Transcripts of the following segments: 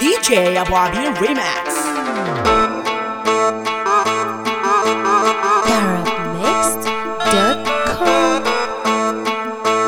DJ Abu Abi Remix. Arabmixed.com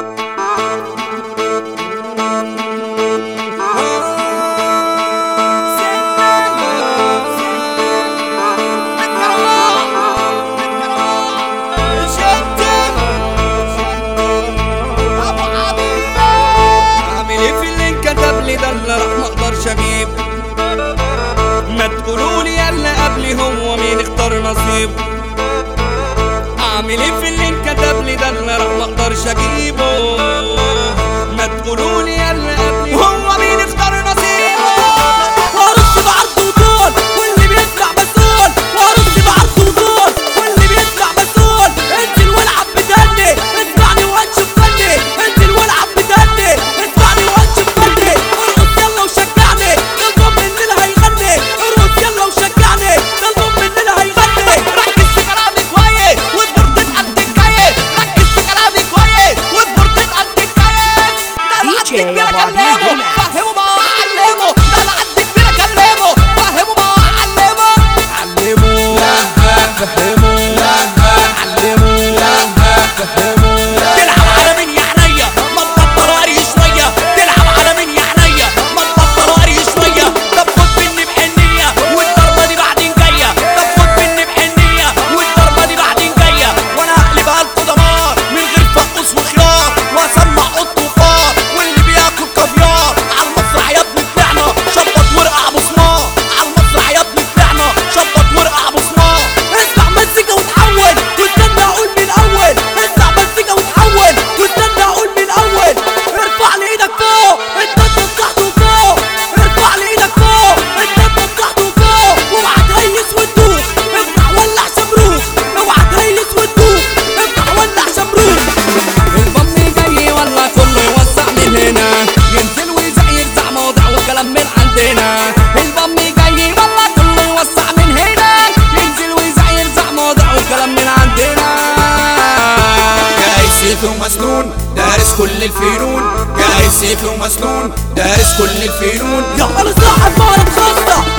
عامل ايه في اللي انكتب لي ده اللي راح ما اقدرش اجيب ما تقولوا لي يلا قبلي هو مين اختار نصيب اعمل ايه في اللي انكتب لي ده اللي راح ما اقدرش اجيبه ما تقولوا لي يلا قبلي هو مين اختار نصيبه وارص بعرض وطول واللي بيطلع مسؤول وارص بعرض وطول واللي بيطلع مسؤول انزل والعب بدني اسمعني وانشف فني انزل والعب بدني اسمعني وانشف فني ارقص يلا وشجعني ده الضم اللي هيغني ارقص يلا وشجعني ده الضم اللي هيغني ركز في كلامي كويس واصبر تتقل تتكيف ركز في كلامي كويس واصبر تتقل تتكيف DJ أبو عبد الرحمن. فهمه ما علمه ده انا عندي كبير اكلمه فهمه ما علمه علموا فهموا علموا فهموا تلعب على مين يا عينيا ما تبطل قري شويه تلعب على مين يا عينيا ما تبطل قري شويه طب خد مني بحنيه والضربه دي بعدين جايه طب خد مني بحنيه والضربه دي بعدين جايه وانا هقلبها لكم دمار من غير فقوس وخيار واسمع قط وفار واللي بياكل كافيار على المسرح يا ابني طلعنا شبط ورقع مسمار على المسرح يا ابني طلعنا شبط ورقع مسمار اسمع مزيكا وتحول واستنى اقول من الاول اسمع مزيكا وتحول واستنى اقول من الاول ارفع لي ايدك فوق انت تحت وفوق ارفع لي ايدك فوق انت تحت وفوق اوعى تهيس وتدوخ افتح ولع شمروخ اوعى تهيس وتدوخ افتح ولع شمروخ البطن جاي ولا كله يوسع من هنا ينزل ويزع يرزع مواضع وكلام من عندنا البطن جاي ولا كله يوسع من هنا ينزل ويزع يرزع مواضع وكلام من عندنا جاي سيفي ومسنون دارس كل الفنون جاي سيفي ومسنون دارس كل الفنون يا انا صاحب مهرة خاصة